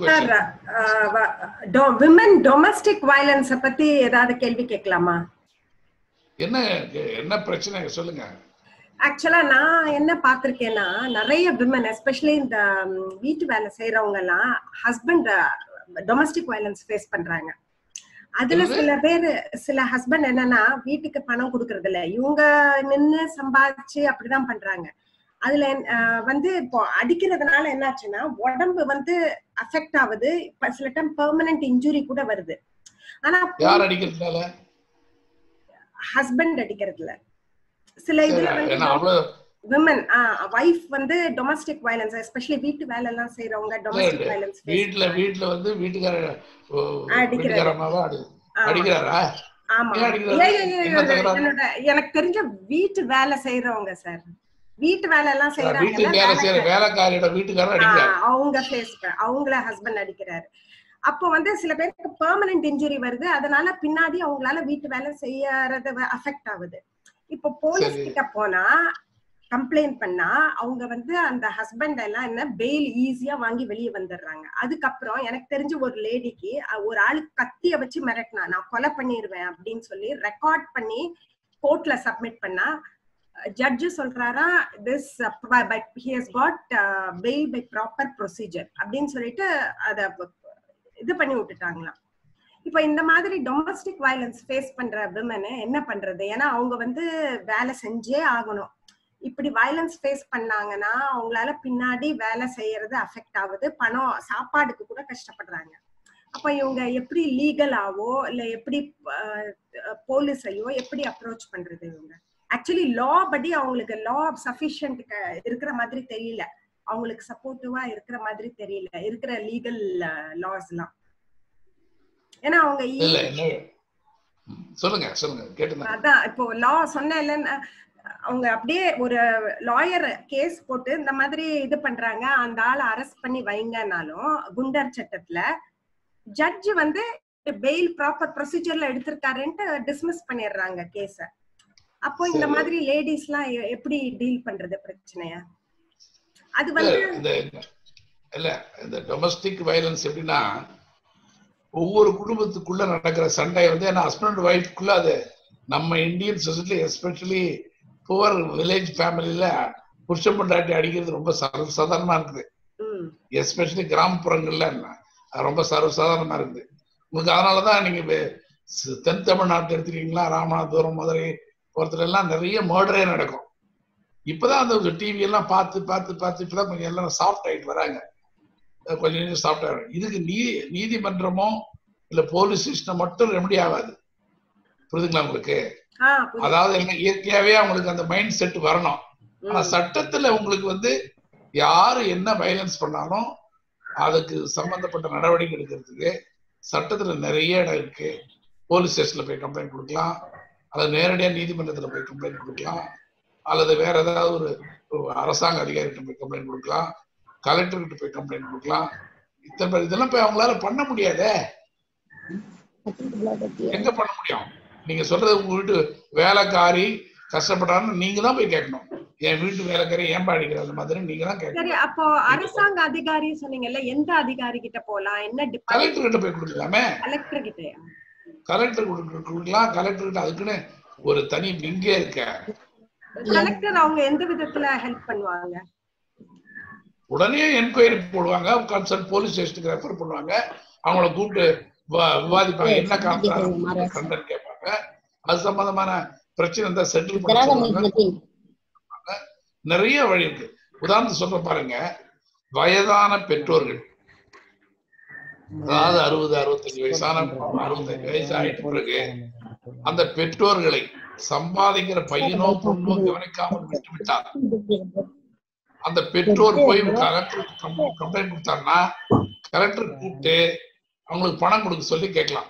question. Sir women domestic violence பத்தி ஏதாவது கேள்வி கேட்கலாமா என்ன என்ன பிரச்சனை சொல்லுங்க ஆக்சுவலா நான் என்ன பார்த்திருக்கேன்னா நிறைய விமன் எஸ்பெஷலி இந்த ம், வீட்டு வேலை செய்யறவங்க எல்லாம் ஹஸ்பண்ட் டொமஸ்டிக் வயலன்ஸ் ஃபேஸ் பண்றாங்க அதுல என்னது? சில பேர் சில ஹஸ்பண்ட் என்னன்னா வீட்டுக்கு பணம் கொடுக்கறது இல்ல இவங்க நின்னு சம்பாதிச்சு அப்படிதான் பண்றாங்க அதுல அஹ், வந்து இப்போ அடிக்கிறதுனால என்னாச்சுன்னா உடம்பு வந்து அஃபெக்ட் ஆகுது இப்ப சில டைம் பெர்மனன்ட் இன்ஜுரி கூட வருது ஆனா யார் அடிக்கிறதுனால ஹஸ்பண்ட் அடிக்கிறதுல சில இதுல சரி, வந்து ஏன்னா அவ்வளவு விமன் வைஃப் வந்து டொமஸ்டிக் வயலன்ஸ் எஸ்பெஷலி வீட்டு வேலை எல்லாம் செய்யறவங்க டொமஸ்டிக் வயலன்ஸ் வீட்டுல வீட்டுல வந்து வீட்டுக்கார ஓ, அடிக்கிறாரு. வீட்டுக்காரமாவா அடி அடிக்கிறாரா ஆமா ஏன் அடிக்கிறாரு? ஏய், ஏய், ஏய், என்ன தகராறு? என்னோட எனக்கு தெரிஞ்ச வீட்டு வேலை செய்யறவங்க சார் வீட்டு வேலை எல்லாம் வீட்டுக்கு வேலை செய்யற செய்யறாங்க வேலைக்காரியோட வீட்டுக்காரர் அடிக்கிறார் அவங்க ஃபேஸ் அவங்கள ஹஸ்பண்ட் அடிக்கிறாரு அப்போ வந்து சில பேருக்கு பெர்மனன்ட் இன்ஜுரி வருது அதனால பின்னாடி அவங்களால வீட்டு வேலை செய்யறது அஃபெக்ட் ஆகுது இப்போ போலீஸ் சரி. கிட்ட போனா கம்ப்ளைண்ட் பண்ணா அவங்க வந்து அந்த ஹஸ்பண்ட் எல்லாம் என்ன பெயில் ஈஸியா வாங்கி வெளியே வந்துடுறாங்க அதுக்கப்புறம் எனக்கு தெரிஞ்ச ஒரு லேடிக்கு ஒரு ஆளு கத்திய வச்சு மிரட்டினா நான் கொலை பண்ணிடுவேன் அப்படின்னு சொல்லி ரெக்கார்ட் பண்ணி கோர்ட்ல சப்மிட் பண்ணா ஜட்ஜு சொல்றாரா this he has got bail by proper procedure அப்படின்னு சொல்லிட்டு அத இது பண்ணி விட்டுட்டாங்களாம் இப்ப இந்த மாதிரி டொமஸ்டிக் வயலன்ஸ் ஃபேஸ் பண்ற விமனு என்ன பண்றது ஏன்னா அவங்க வந்து வேலை செஞ்சே ஆகணும் இப்படி வயலன்ஸ் ஃபேஸ் பண்ணாங்கன்னா அவங்களால பின்னாடி வேலை செய்யறது அஃபெக்ட் ஆகுது பணம் சாப்பாடுக்கு கூட கஷ்டப்படுறாங்க அப்ப இவங்க எப்படி லீகலாவோ இல்ல எப்படி போலீஸையோ எப்படி அப்ரோச் பண்றது இவங்க ஆக்சுவலி லா படி அவங்களுக்கு லா சஃபிஷியன்ட் இருக்கிற மாதிரி தெரியல அவங்களுக்கு சப்போர்ட்டிவா இருக்கிற மாதிரி தெரியல இருக்கிற லீகல் லாஸ் எல்லாம் ஏன்னா அவங்க ஈ- இல்ல என்ன ம், சொல்லுங்க சொல்லுங்க கேட்டுங்க அதான் இப்போ லா சொன்ன இல்லைன்னா அவங்க அப்படியே ஒரு லாயர் கேஸ் போட்டு இந்த மாதிரி இது பண்றாங்க அந்த ஆளை அரெஸ்ட் பண்ணி வைங்கனாலும் குண்டர் சட்டத்துல ஜட்ஜ் வந்து பெயில் ப்ராப்பர் ப்ரொசீஜர்ல எடுத்திருக்காருன்ட்டு டிஸ்மிஸ் பண்ணிடுறாங்க கேஸ அப்போ இந்த சரி. மாதிரி லேடிஸ் எல்லாம் எ- எப்படி டீல் பண்றது பிரச்சனைய அது இல்ல, வந்து இந்த இல்ல இந்த டொமஸ்டிக் வயலன்ஸ் எப்படின்னா ஒவ்வொரு குடும்பத்துக்குள்ள நடக்கிற சண்டை வந்து ஏன்னா ஹஸ்பண்ட் ஒய்ஃப்குள்ள அது நம்ம Indian society especially poor village ஃபேமிலியில புருஷன் பொண்டாட்டி அடிக்கிறது ரொம்ப சர்வசாதாரணமா இருக்குது ம், எஸ்பெஷலி கிராமப்புறங்கள்ல அது ரொம்ப சர்வசாதாரணமா இருக்குது உங்களுக்கு அதனாலதான் நீங்க இப்ப ஸ்- தென் தமிழ்நாட்டு எடுத்துக்கிட்டீங்களா ராமநாதபுரம் மதுரை போறதுல எல்லாம் நிறைய மர்டரே நடக்கும் இப்பதான் அந்த டிவி எல்லாம் பார்த்து பார்த்து பார்த்து இப்பதான் கொஞ்சம் எல்லாம் சாஃப்ட் ஆயிட்டு வராங்க அஹ் கொஞ்சம் கொஞ்சம் சாஃப்ட் ஆயிடும் இதுக்கு நீ நீதிமன்றமோ இல்ல போலீஸ் ஸ்டேஷனை மட்டும் ரெமடி ஆகாது புரியுதுங்களா உங்களுக்கு ஆ, புரியுது. அதாவது என்ன இயற்கையாவே அவங்களுக்கு அந்த மைண்ட் செட் வரணும் ஆனா ம், சட்டத்துல உங்களுக்கு வந்து யாரு என்ன வயலன்ஸ் பண்ணாலும் அதுக்கு சம்பந்தப்பட்ட நடவடிக்கை எடுக்கிறதுக்கு சட்டத்துல நிறைய இடம் இருக்கு போலீஸ் ஸ்டேஷன்ல போய் கம்ப்ளைண்ட் கொடுக்கலாம் அல்லது நேரடியா நீதிமன்றத்துல போய் கம்ப்ளைண்ட் கொடுக்கலாம் அல்லது வேற ஏதாவது ஒரு ஒரு அரசாங்க அதிகாரிகிட்ட போய் கம்ப்ளைண்ட் கொடுக்கலாம் கலெக்டர்கிட்ட போய் கம்ப்ளைண்ட் கொடுக்கலாம் இத்தனை பேர் இதெல்லாம் போய் அவங்களால பண்ண முடியாதே எங்க பண்ண முடியும் நீங்க சொல்றது உங்க வீட்டு வேலைக்காரி கஷ்டப்படுறான்னு நீங்க தான் போய் கேட்கணும் என் வீட்டு வேலைக்காரி ஏன்பா அடிக்கிற அந்த மாதிரி நீங்க தான் கேட்கணும் சரி அப்போ அரசாங்க அதிகாரி சொன்னீங்கல்ல எந்த அதிகாரி கிட்ட போலாம் என்ன டிபார்ட்மெண்ட் கலெக்டர் கிட்ட போய் கொடுக்கலாமே கலெக்டர் கிட்டயா கலெக்டர் கொடுக்கலாம் கலெக்டர் கிட்ட அதுக்குன்னு ஒரு தனி விங்கே இருக்க கலெக்டர் அவங்க எந்த விதத்துல ஹெல்ப் பண்ணுவாங்க உடனே என்கொயரி போடுவாங்க கன்சர்ன் போலீஸ் ஸ்டேஷனுக்கு ரெஃபர் பண்ணுவாங்க அவங்கள கூப்பிட்டு வ- விவாதிப்பாங்க என்ன காரணம் கண்டன் கேட்பாங்க அது சம்பந்தமான பிரச்சனை இருந்தா செட்டில் பண்ண சொல்லுவாங்க நிறைய வழி இருக்கு உதாரணத்துக்கு சொல்ற பாருங்க வயதான பெற்றோர்கள் அதாவது அறுபது அறுபத்தஞ்சு வயசான அறுபத்தஞ்சு வயசு ஆயிட்ட பிறகு அந்த பெற்றோர்களை சம்பாதிக்கிற பையனோ பொண்ணோ கவனிக்காமல் விட்டு விட்டார் அந்த பெற்றோர் போய் கலெக்டர் கம்ப்ளைண்ட் கொடுத்தாருன்னா கலெக்டர் கூப்பிட்டு அவங்களுக்கு பணம் கொடுக்க சொல்லி கேட்கலாம்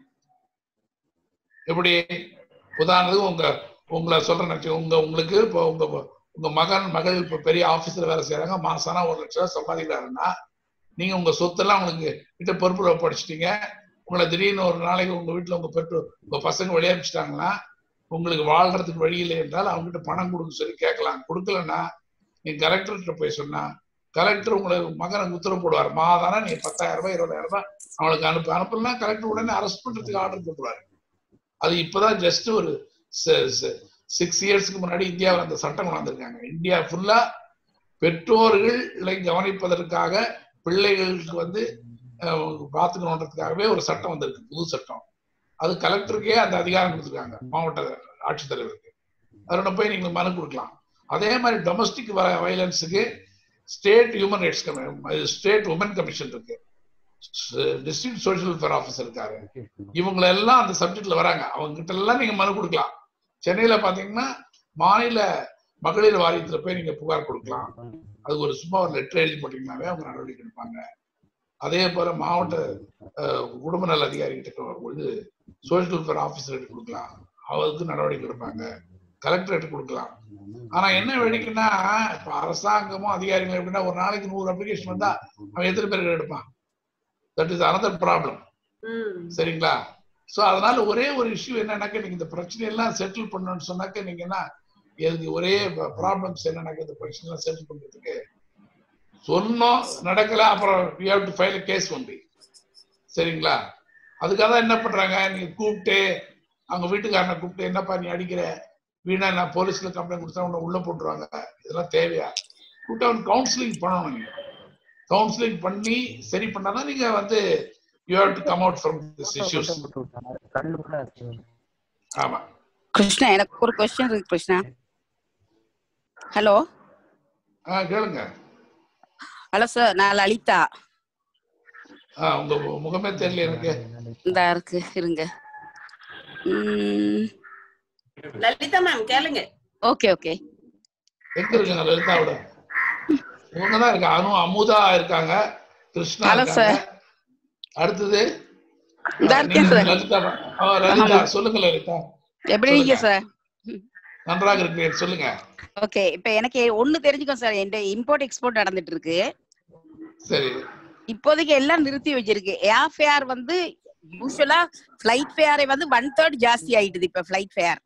எப்படி உதாரணத்துக்கு உங்க உங்களை சொல்றேன் வச்சுக்கோங்க. உங்க உங்களுக்கு இப்போ உங்க உங்க மகன் மகள் இப்போ பெரிய ஆபீஸ்ல வேலை செய்யறாங்க மாசானா ஒரு லட்சம் ரூபாய் சம்பாதிக்கிறாருன்னா நீங்க உங்க சொத்தெல்லாம் உங்களுக்கு கிட்ட பொறுப்புல படிச்சிட்டீங்க உங்களை திடீர்னு ஒரு நாளைக்கு உங்க வீட்டுல உங்க பெற்றோர் உங்க பசங்க வெளியேறிச்சிட்டாங்கன்னா உங்களுக்கு வாழ்றதுக்கு வழி இல்லை என்றால் அவங்க கிட்ட பணம் கொடுக்க சொல்லி கேட்கலாம் கொடுக்கலன்னா நீங்க கலெக்டர்கிட்ட போய் சொன்னா கலெக்டர் உங்களுக்கு மகனுக்கு உத்தரவு போடுவார் மாதானா நீ பத்தாயிரம் ரூபாய் இருபதாயிரம் ரூபாய் அவனுக்கு அனுப்பு அனுப்பலாம் கலெக்டர் உடனே அரெஸ்ட் பண்றதுக்கு ஆர்டர் போட்டுருவாரு அது இப்பதான் ஜஸ்ட் ஒரு சிக்ஸ் இயர்ஸ்க்கு முன்னாடி இந்தியாவில் அந்த சட்டம் கொண்டாந்துருக்காங்க இந்தியா ஃபுல்லா பெற்றோர்களை கவனிப்பதற்காக பிள்ளைகளுக்கு வந்து பார்த்துக்கணுன்றதுக்காகவே ஒரு சட்டம் வந்திருக்கு புது சட்டம் அது கலெக்டருக்கே அந்த அதிகாரம் கொடுத்துருக்காங்க மாவட்ட ஆட்சித்தலைவருக்கு அதோட போய் நீங்க மனு கொடுக்கலாம் அதே மாதிரி டொமஸ்டிக் வயலன்ஸுக்கு state human rights state women commission இருக்கு டிஸ்ட்ரிக்ட் சோசியல் வெல்ஃபேர் ஆஃபீஸர் இருக்காரு இவங்க எல்லாம் அந்த சப்ஜெக்ட்ல வராங்க அவங்க கிட்ட எல்லாம் நீங்க மனு கொடுக்கலாம் சென்னையில பாத்தீங்கன்னா மாநில மகளிர் வாரியத்துல போய் நீங்க புகார் கொடுக்கலாம் அது ஒரு சும்மா ஒரு லெட்டர் எழுதி போட்டீங்கன்னாவே அவங்க நடவடிக்கை எடுப்பாங்க அதே போல மாவட்ட குடும்ப நல அதிகாரி கிட்ட பொழுது சோசியல் வெல்ஃபேர் ஆபீசர் கொடுக்கலாம் அவருக்கு நடவடிக்கை எடுப்பாங்க கலெக்டரேட் கொடுக்கலாம் ஆனா என்ன வேடிக்கைன்னா இப்ப அரசாங்கமும் அதிகாரிகள் எப்படின்னா ஒரு நாளைக்கு நூறு அப்ளிகேஷன் வந்தா அவன் எத்தனை பேருக்கு எடுப்பான் தட் இஸ் அனதர் ப்ராப்ளம் சரிங்களா சோ அதனால ஒரே ஒரு இஷ்யூ என்னன்னாக்க நீங்க இந்த பிரச்சனை எல்லாம் செட்டில் பண்ணணும்னு சொன்னாக்க நீங்க என்ன எதுக்கு ஒரே ப்ராப்ளம்ஸ் என்னன்னாக்க இந்த பிரச்சனை எல்லாம் செட்டில் பண்றதுக்கு சொன்னோம் நடக்கல அப்புறம் you have to file case only சரிங்களா அதுக்காக தான் என்ன பண்றாங்க நீங்க கூப்பிட்டு அவங்க வீட்டுக்காரனை கூப்பிட்டு என்னப்பா நீ அடிக்கிற வீணா நான் போலீஸ்ல கம்ப்ளைண்ட் கொடுத்தா உன்னை உள்ள போட்டுருவாங்க இதெல்லாம் தேவையா கூப்பிட்டு அவன் கவுன்சிலிங் பண்ணணும் நீங்க கவுன்சிலிங் பண்ணி சரி பண்ணாதான் நீங்க வந்து you have to come out from this issues ஆமா கிருஷ்ணா எனக்கு ஒரு கொஸ்டின் இருக்கு கிருஷ்ணா ஹலோ ஆ கேளுங்க ஹலோ சார் நான் லலிதா ஆ உங்க முகமே தெரியல எனக்கு இந்த இருக்கு இருங்க லலிதா மேம் கேளுங்க ஓகே ஓகே எங்க இருக்காங்க லலிதாவோட இவங்க தான் இருக்காங்க அனு அமுதா இருக்காங்க கிருஷ்ணா Hello, இருக்காங்க அடுத்தது இதா இருக்கேன் சார் லலிதா ஆ, லலிதா சொல்லுங்க லலிதா எப்படி இருக்கீங்க சார் நன்றாக இருக்கிறேன் சொல்லுங்க ஓகே இப்ப எனக்கு ஒண்ணு தெரிஞ்சுக்கோ சார் என் இம்போர்ட் எக்ஸ்போர்ட் நடந்துட்டு இருக்கு சரி இப்போதைக்கு எல்லாம் நிறுத்தி வச்சிருக்கு ஏர் ஃபேர் வந்து யூஸ்வலா ஃபிளைட் ஃபேரை வந்து ஒன் தேர்ட் ஜாஸ்தி ஆயிட்டுது இப்ப ஃபிளைட் ஃபேர்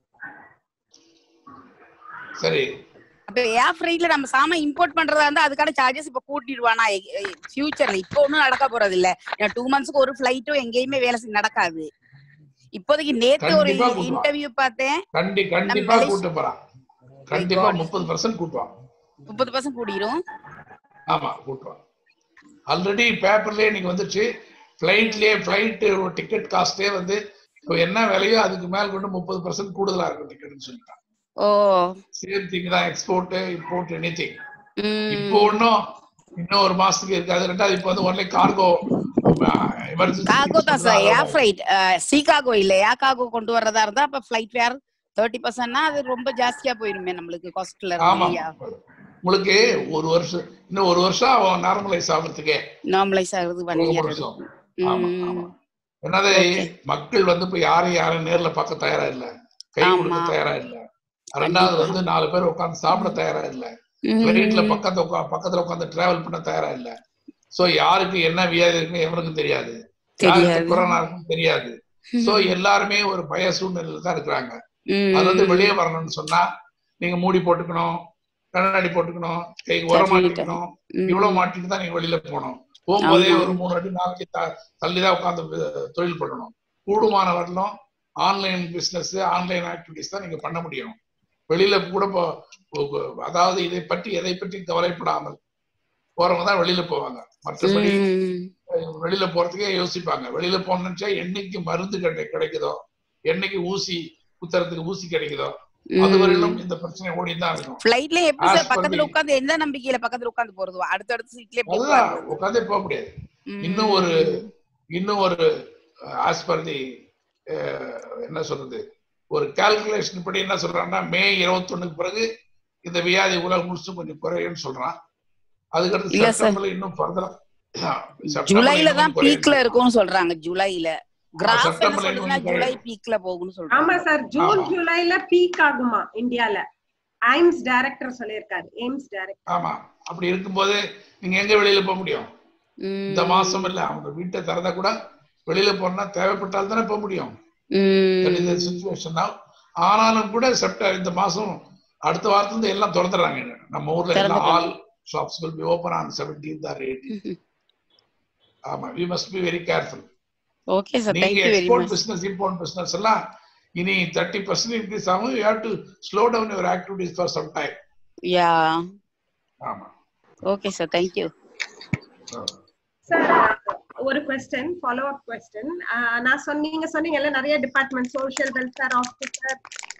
சரி அப்ப ஏர் ஃப்ரைட்ல நம்ம சாமான் இம்போர்ட் பண்றதா இருந்தா அதுக்கான சார்ஜஸ் இப்ப கூட்டிடுவானா ஃபியூச்சர்ல இப்போ ஒன்றும் நடக்க போறது இல்ல டூ மந்த்ஸ்க்கு ஒரு ஃபிளைட்டும் எங்கேயுமே வேலை செய்~ நடக்காது இப்போதைக்கு நேத்து ஒரு கண்டிப்பா கூட்டுவான். இன்டர்வியூ பார்த்தேன் கண்டி கண்டிப்பா மலேசி- கூட்டு போறான் கண்டிப்பா God. முப்பது பர்சன்ட் கூட்டுவான் முப்பது பர்சன்ட் கூடிரும் ஆமா கூட்டுவான் ஆல்ரெடி பேப்பர்லயே நீங்க வந்துச்சு ஃபிளைட்லயே ஃபிளைட் டிக்கெட் காஸ்டே வந்து இப்போ என்ன விலையோ அதுக்கு மேல கொண்டு முப்பது பர்சன்ட் கூடுதலா இருக்கும் டிக்கெட்னு சொல்லிட்டான் ஓ சேம் திங் தான் எக்ஸ்போர்ட் இம்போர்ட் எனி திங் ம். இப்போ ஒன்னும் இன்னும் ஒரு மாசத்துக்கு இருக்காது ரெண்டாவது இப்போ வந்து ஒன்லி கார்கோ காகோ தான் சார் ஏர் ஃபிளைட் சீகாகோ இல்ல ஏகாகோ கொண்டு வர்றதா இருந்தா அப்ப ஃபிளைட் ஃபேர் தேர்ட்டி பர்சன்ட்னா அது ரொம்ப ஜாஸ்தியா போயிருமே நம்மளுக்கு காஸ்ட்ல ஆமா இல்லையா உங்களுக்கு ஒரு வருஷம் இன்னும் ஒரு வருஷம் அவன் நார்மலைஸ் ஆகிறதுக்கே நார்மலைஸ் ஆகுறது ஒன் ஒரு இயர் வருஷம் ஆமா ஆமா என்னது Okay. மக்கள் வந்து இப்ப யாரையும் யாரும் நேர்ல பார்க்க தயாரா இல்ல கை ஆமா. கொடுக்க தயாரா இல்ல ரெண்டாவது வந்து நாலு பேர் உட்கார்ந்து சாப்பிட தயாரா இல்ல ஃபிளைட்ல பக்கத்துல உட்கா பக்கத்துல உட்கார்ந்து டிராவல் பண்ண தயாரா இல்ல சோ யாருக்கு என்ன வியாதி இருக்குன்னு எவனுக்கும் தெரியாது யாருக்கு தெரியாது கொரோனா இருக்குன்னு தெரியாது சோ எல்லாருமே ஒரு பய சூழ்நிலையில தான் இருக்கிறாங்க அது வந்து வெளியே வரணும்னு சொன்னா நீங்க மூடி போட்டுக்கணும் கண்ணாடி போட்டுக்கணும் கைக்கு உரம் மாட்டிக்கணும் இவ்வளவு மாட்டிட்டு தான் நீங்க வெளியில போகணும் போகும்போதே ஆமா. ஒரு மூணு அடி நாலு அடி த- தள்ளிதான் உட்கார்ந்து தொழில் பண்ணணும் கூடுமான வரலும் ஆன்லைன் பிசினஸ் ஆன்லைன் ஆக்டிவிட்டிஸ் தான் நீங்க பண்ண முடியும் வெளியில கூட போ- போ- போ- அதாவது இதை பற்றி எதை பற்றி கவலைப்படாமல் போறவங்க தான் வெளியில போவாங்க மற்றபடி அஹ், வெளியில போறதுக்கே யோசிப்பாங்க வெளியில போனோம்னா என்னைக்கு மருந்து கிடை கிடைக்குதோ என்னைக்கு ஊசி குத்துறதுக்கு ஊசி கிடைக்குதோ அது வரையிலும் இந்த பிரச்சனை ஓடி தான் இருக்கும் ஃபிளைட்ல எப்படி As சார் per பக்கத்துல the- உட்கார்ந்து எந்த நம்பிக்கையில பக்கத்துல உட்கார்ந்து போறது அடுத்தடுத்து சீட்லயே அதுதான் உட்காந்தே போக முடியாது இன்னும் ஒரு இன்னும் ஒரு ஆஸ் பர் தி என்ன சொல்றது ஒரு கால்குலேஷன் படி என்ன சொல்றாங்கன்னா மே இருபத்தொன்னுக்கு பிறகு இந்த வியாதி உலகம் முழுசும் கொஞ்சம் குறையும்னு சொல்றான் அதுக்கடுத்து இல்ல sir. செப்டம்பர்ல இன்னும் ஃபர்தரா ஜூலைல தான் பீக்ல இருக்கும்னு சொல்றாங்க ஜூலைல கிராஃப் என்ன செப்டம்பர்ல சொல்றதுன்னா இன்னும் ஜூலை குறையும். பீக்ல போகும்னு ஆமா சொல்றாங்க சார் ஜூன் ஆமா. ஜூலைல பீக் ஆகுமா இந்தியால ஐம்ஸ் டைரக்டர் சொல்லியிருக்காரு எய்ம்ஸ் டைரக்டர் ஆமா அப்படி இருக்கும்போது நீங்க எங்க வெளியில போக முடியும் ம். இந்த மாசம் இல்ல அவங்க வீட்டை திறந்தா கூட வெளியில போனா தேவைப்பட்டால் தானே போக முடியும் ம். சுச்சுவேஷன் ஆனாலும் கூட செப்டம்பர் இந்த மாசம் அடுத்த வாரத்துல இருந்து எல்லாம் திறந்துடுறாங்க நம்ம ஊர்ல எல்லாம் திறந்துட்டாங்க. All shops will be open on seventeenth or eighteen ஆமா we must be very careful okay sir நீங்க thank you very export much business import business எல்லாம் இனி தேர்ட்டி பர்சன்ட் இன்க்ரீஸ் ஆகும் you have to slow down your activities for some time ya ஆமா okay sir thank you sir ஒரு question follow up question நான் சொன்னீங்க சொன்னீங்கல்ல நிறைய department social welfare officer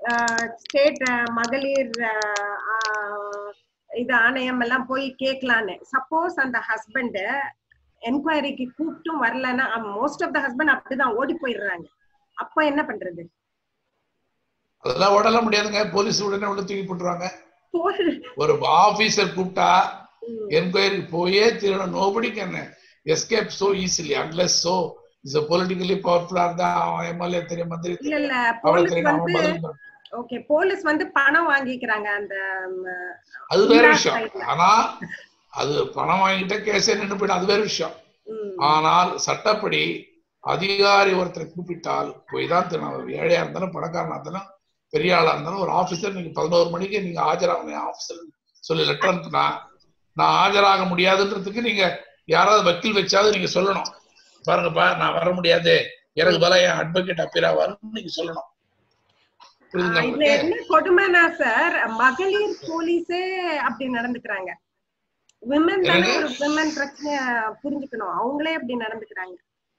state மகளிர் அஹ், அஹ், இது ஆணையம் எல்லாம் போய் கேட்கலான்னு சப்போஸ் அந்த ஹஸ்பண்ட் என்கொயரிக்கு கூப்பிட்டும் வரலன்னா மோஸ்ட் ஆஃப் த ஹஸ்பண்ட் அப்படிதான் ஓடி போயிடுறாங்க அப்ப என்ன பண்றது அதெல்லாம் ஓடலாம் முடியாதுங்க போலீஸ் உடனே உள்ள தூக்கி போட்டுருவாங்க போய்- ஒரு ஆபீசர் கூப்பிட்டா ம். என்கொயரி போயே தீரணும் nobody can escape so easily unless so is politically பவர்ஃபுல்லா இருந்தா அவன் எம்எல்ஏ தெரியும் மந்திரி இல்ல இல்ல அவளை போலீஸ் தெரியும் அவன் வந்து பதில் சொல்லணும். ஓகே போலீஸ் வந்து பணம் வாங்கிக்கிறாங்க அந்த ம், அது வேற இந்திரா விஷயம் side ல. ஆனா அது பணம் வாங்கிட்ட கேஸே நின்று போயிடும் அது வேற விஷயம் ம். ஆனால் சட்டப்படி அதிகாரி ஒருத்தரை கூப்பிட்டால் போய் தான் திரும்ப ஏழையா இருந்தாலும் பணக்காரனா இருந்தாலும் பெரிய ஆளா இருந்தாலும் ஒரு ஆபீசர் நீங்க பதினோரு மணிக்கு நீங்க ஆஜராகணும் ஆபீசர் சொல்லி லெட்டர் அனுப்புனா நான் ஆஜராக முடியாதுன்றதுக்கு நீங்க யாராவது வக்கீல் வச்சாவது நீங்க சொல்லணும் பாருங்கப்பா நான் வர முடியாது எனக்கு பல என் அட்வொகேட் அப்பீரா வரும்னு நீங்க சொல்லணும் புரியுதுங்களா இதுல உங்களுக்கு என்ன கொடுமைனா சார் மகளிர் போலீஸே அப்படி நடந்துக்கிறாங்க விமன் தானே என்னங்க? ஒரு விமன் பிரச்சனைய புரிஞ்சுக்கணும் அவங்களே அப்படி நடந்துக்கிறாங்க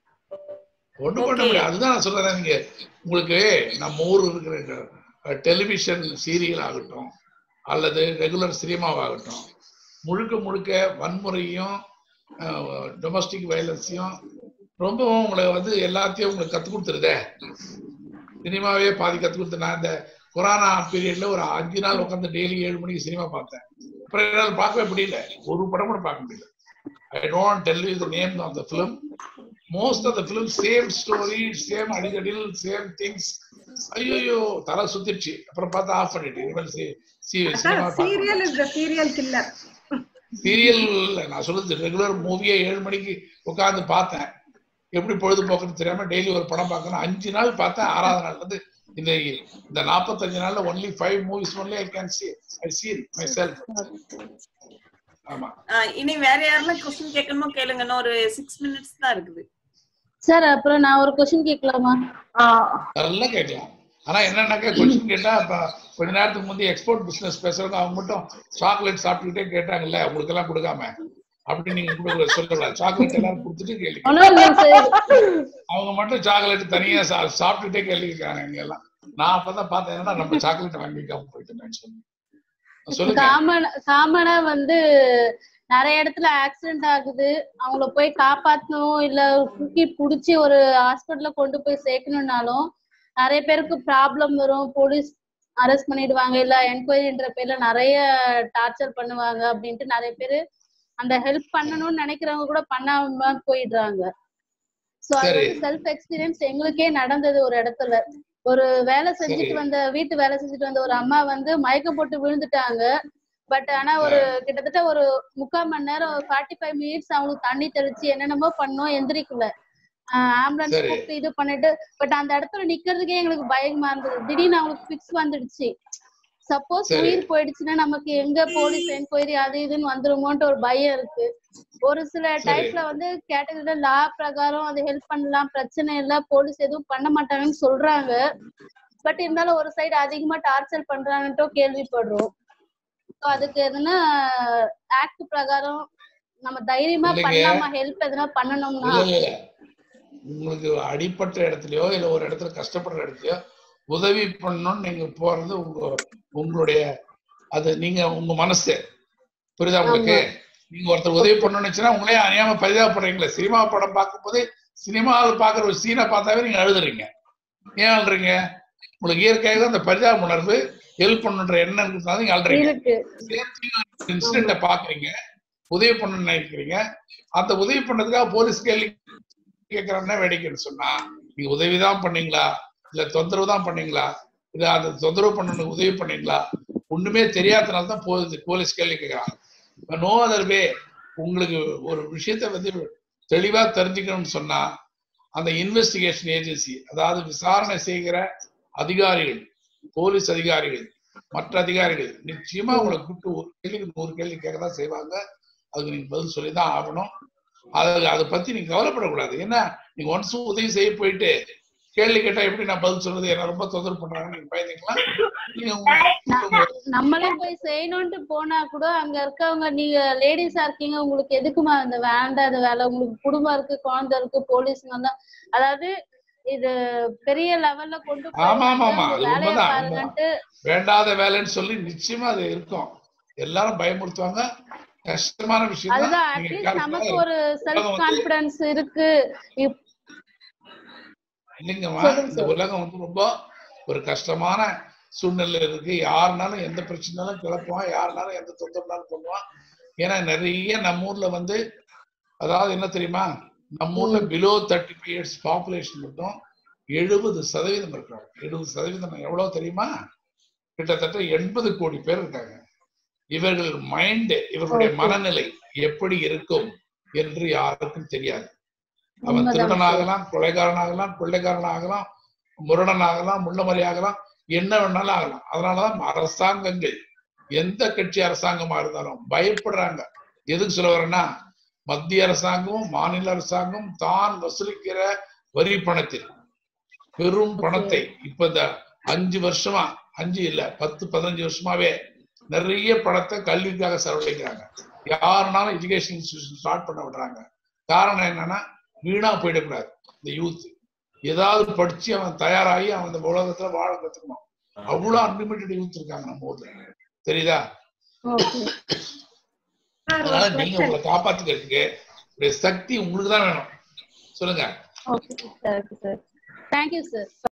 ஒண்ணும் பண்ண Okay. முடியாது அதுதான் நான் சொல்றேன் நீங்க உங்களுக்கு நம்ம ஊர் இருக்கிற டெலிவிஷன் சீரியல் ஆகட்டும் அல்லது ரெகுலர் சினிமாவாகட்டும் முழுக்க முழுக்க வன்முறையும் டொமஸ்டிக் வயலன்ஸையும் ரொம்பவும் உங்களை வந்து எல்லாத்தையும் உங்களுக்கு கத்து கொடுத்துருதே சினிமாவே பாதி கத்து கொடுத்து நான் இந்த கொரோனா பீரியட்ல ஒரு அஞ்சு நாள் உட்காந்து டெய்லி ஏழு மணிக்கு சினிமா பார்த்தேன் அப்புறம் என்னால் பார்க்கவே முடியல ஒரு படம் கூட பார்க்க முடியல I don't tell you the name of the film most of the film same story same அடிக்கடியில் சேம் திங்ஸ் ஐயோ தலை சுத்திடுச்சு அப்புறம் பார்த்தா ஆஃப் பண்ணிட்டு இனிமேல் cinema serial is the serial killer serial நான் சொல்றது ரெகுலர் மூவியை ஏழு மணிக்கு உட்கார்ந்து பார்த்தேன் எப்படி பொழுதுபோக்குன்னு தெரியாம டெய்லி ஒரு படம் பார்க்கணும் அஞ்சு நாள் பார்த்தேன் ஆறாவது நாள் வந்து இந்த இந்த நாற்பத்தஞ்சு நாள்ல only five movies only I can see I see myself ஆமா ஆஹ் இனி வேற யாரெல்லாம் கொஸ்டின் கேட்கணுமோ கேளுங்க இன்னும் ஒரு சிக்ஸ் மினிட்ஸ் தான் இருக்குது சார் அப்புறம் நான் ஒரு கொஸ்டின் கேட்கலாமா நல்லா கேட்கலாம் ஆனா என்னன்னாக்கா கொஸ்டின் கேட்டா இப்ப கொஞ்ச நேரத்துக்கு முந்தைய எக்ஸ்போர்ட் பிசினஸ் பேசுறவங்க அவங்க மட்டும் சாக்லேட் சாப்பிட்டுக்கிட்டே கேட்டாங்கல்ல உங்களுக்கு எல்லாம் கொடுக்காம அப்படி நீங்க கொடுக்க சொல்லக்கூடாது சாக்லேட் எல்லாரும் கொடுத்துட்டு கேள்வி கேட்கலாம். ஒன்றும் இல்லைங்க சார் அவங்க மட்டும் சாக்லேட் தனியா சா- சாப்பிட்டுட்டே கேள்வி கேட்கறாங்க இங்க எல்லாம் நான் அப்பதான் பார்த்தேன் என்னடா நம்ம சாக்லேட் வாங்கிக்காம போயிட்டேன்னு சொல்லி சொல்லுங்க காமன் காமனா வந்து நிறைய இடத்துல ஆக்சிடென்ட் ஆகுது அவங்கள போய் காப்பாத்தணும் இல்ல தூக்கி புடிச்சு ஒரு ஹாஸ்பிட்டல்ல கொண்டு போய் சேர்க்கணும்னாலும் நிறைய பேருக்கு ப்ராப்ளம் வரும் போலீஸ் அரெஸ்ட் பண்ணிடுவாங்க இல்ல என்கொயரின்ற பேர்ல நிறைய டார்ச்சர் பண்ணுவாங்க அப்படின்ட்டு நிறைய பேரு அந்த ஹெல்ப் பண்ணணும்னு நினைக்கிறவங்க கூட பண்ணாம போயிடுறாங்க சோ அது சரி. வந்து செல்ஃப் எக்ஸ்பீரியன்ஸ் எங்களுக்கே நடந்தது ஒரு இடத்துல ஒரு வேலை செஞ்சுட்டு சரி. வந்த வீட்டு வேலை செஞ்சுட்டு வந்த ஒரு அம்மா வந்து மயக்கம் போட்டு விழுந்துட்டாங்க பட் ஆனா ஒரு கிட்டத்தட்ட ஒரு முக்கால் மணி நேரம் ஃபார்ட்டி ஃபைவ் மினிட்ஸ் அவங்களுக்கு தண்ணி தெளிச்சு என்னென்னமோ பண்ணோம் எந்திரிக்கல ஆம்புலன்ஸ் சரி. கூப்பிட்டு இது பண்ணிட்டு பட் அந்த இடத்துல நிக்கிறதுக்கே எங்களுக்கு பயமா இருந்தது திடீர்னு அவங்களுக்கு ஃபிக்ஸ் வந்துடுச்சு சப்போஸ் சரி. உயிர் போயிடுச்சுன்னா நமக்கு எங்க போலீஸ் என்கொயரி அது இதுன்னு வந்துருமோன்ட்டு ஒரு பயம் இருக்கு ஒரு சில சரி. டைப்ல வந்து கேட்டகரியில லா பிரகாரம் அது ஹெல்ப் பண்ணலாம் பிரச்சனை இல்ல போலீஸ் எதுவும் பண்ண மாட்டாங்கன்னு சொல்றாங்க பட் இருந்தாலும் ஒரு சைடு அதிகமா டார்ச்சர் பண்றாங்கன்ட்டோ கேள்விப்படுறோம் So அதுக்கு எதுனா ஆக்ட் பிரகாரம் நம்ம தைரியமா இல்லைங்க. பண்ணலாமா ஹெல்ப் எதுனா பண்ணணும்னா இல்ல இல்ல இல்ல. உங்களுக்கு அடிப்பட்ட இடத்துலயோ இல்ல ஒரு இடத்துல கஷ்டப்படுற இடத்துலயோ உதவி பண்ணணும்னு நீங்க போறது உங்க உங்களுடைய அது நீங்க உங்க மனசு புரியுதா உங்களுக்கு நீங்க ஒருத்தர் உதவி பண்ணணும்னு நினைச்சுன்னா உங்களே அறியாம பரிதாபப்படுறீங்களே சினிமா படம் பார்க்கும்போது சினிமாவில் பாக்குற ஒரு சீனை பார்த்தாவே நீங்க அழுதுறீங்க ஏன் அழுறீங்க உங்களுக்கு இயற்கையாக அந்த பரிதாப உணர்வு ஹெல்ப் பண்ணுன்ற எண்ணம் இருக்கிறதுனால நீங்க அழுறீங்க இருக்கு இன்சிடென்ட பாக்குறீங்க உதவி பண்ணணும்னு நினைக்கிறீங்க அந்த உதவி பண்ணதுக்காக போலீஸ் கேள்வி கேட்கறாங்கன்னா வேடிக்கைன்னு சொன்னா நீங்க உதவிதான் பண்ணீங்களா இல்ல தொந்தரவு தான் பண்ணீங்களா இல்ல அந்த தொந்தரவு பண்ணணும் உதவி பண்ணீங்களா ஒண்ணுமே தெரியாதனால தான் போகுது போலீஸ் கேள்வி கேட்கறாங்க நோ அதர் வே உங்களுக்கு ஒரு விஷயத்த வந்து தெளிவா தெரிஞ்சுக்கணும்னு சொன்னா அந்த இன்வெஸ்டிகேஷன் ஏஜென்சி அதாவது விசாரணை செய்கிற அதிகாரிகள் போலீஸ் அதிகாரிகள் மற்ற அதிகாரிகள் நிச்சயமா உங்களை கூப்பிட்டு ஒரு கேள்விக்கு நூறு கேள்வி கேட்க தான் செய்வாங்க அதுக்கு நீங்க பதில் சொல்லிதான் ஆகணும் அது அதை பத்தி நீங்க கவலைப்படக்கூடாது ஏன்னா நீங்க ஒன்ஸ் உதவி செய்ய போயிட்டு கேள்வி கேட்டா எப்படி நான் பதில் சொல்றது என்ன ரொம்ப தொந்தரவு பண்றாங்க நீங்க பயந்துக்கலாம் நீங்க உங்க- உங்க- நம்மளே போய் செய்யணும்ட்டு போனா கூட அங்க இருக்கவங்க நீங்க லேடிஸா இருக்கீங்க உங்களுக்கு எதுக்குமா அந்த வேண்டாத வேலை உங்களுக்கு குடும்பம் இருக்கு குழந்தை இருக்கு போலீஸுங்க தான் அதாவது இது பெரிய லெவல்ல கொண்டு போய் ஆமா, ஆமா, ஆமா. உங்க அது வேலையை உண்மைதான், பாருங்கன்ட்டு வேண்டாத வேலைன்னு சொல்லி நிச்சயமா அது இருக்கும் எல்லாரும் பயமுறுத்துவாங்க கஷ்டமான விஷயம் அதுதான் தான் நீங்க அட்லீஸ்ட் நமக்கு யாருக்காவது ஒரு செல்ஃப் வந்து- கான்பிடன்ஸ் இருக்கு இப்- இல்லைங்கம்மா சொல்லுங்க இந்த சார். உலகம் வந்து ரொம்ப ஒரு கஷ்டமான சூழ்நிலை இருக்கு யாருனாலும் எந்த பிரச்சனைனாலும் கிளப்புவான் யாருனாலும் எந்த தொந்தரவுனாலும் பண்ணுவான் ஏன்னா நிறைய நம்ம ஊர்ல வந்து அதாவது என்ன தெரியுமா நம்ம ஊர்ல below thirty five years population மட்டும் எழுபது சதவீதம் இருக்காங்க எழுபது சதவீதம் எவ்வளவு தெரியுமா கிட்டத்தட்ட எண்பது கோடி பேர் இருக்காங்க இவர்கள் மைண்ட் இவர்களுடைய Okay. மனநிலை எப்படி இருக்கும் என்று யாருக்கும் தெரியாது அவன் உண்மைதான் திருடனாகலாம் கொலைகாரனாகலாம் கொள்ளைக்காரனாகலாம் முரடனாகலாம் முள்ளமறி ஆகலாம் என்ன வேணாலும் ஆகலாம் அதனாலதான் அரசாங்கங்கள் எந்த கட்சி அரசாங்கமா இருந்தாலும் பயப்படுறாங்க எதுக்கு சொல்ல வரேன்னா மத்திய அரசாங்கமும் மாநில அரசாங்கம் தான் வசூலிக்கிற வரி பணத்தில் பெரும் பணத்தை இப்ப இந்த அஞ்சு வருஷமா அஞ்சு இல்ல பத்து பதினஞ்சு வருஷமாவே நிறைய பணத்தை கல்விக்காக செலவழிக்கிறாங்க யாருனாலும் எஜுகேஷன் இன்ஸ்டிடியூஷன் ஸ்டார்ட் பண்ண விடுறாங்க காரணம் என்னன்னா வீணா போயிடக்கூடாது இந்த யூத் ஏதாவது படிச்சு அவன் தயாராகி அவன் இந்த உலகத்துல வாழ கத்துக்கணும் அவ்வளவு அன்லிமிட்டெட் யூத் இருக்காங்க நம்ம ஊர்ல தெரியுதா Okay. சார் அதனால ஒரு நீங்க question. உங்களை காப்பாத்துக்கிறதுக்கு உங்களுடைய சக்தி உங்களுக்கு தான் வேணும் சொல்லுங்க Okay, sir. Thank you, sir.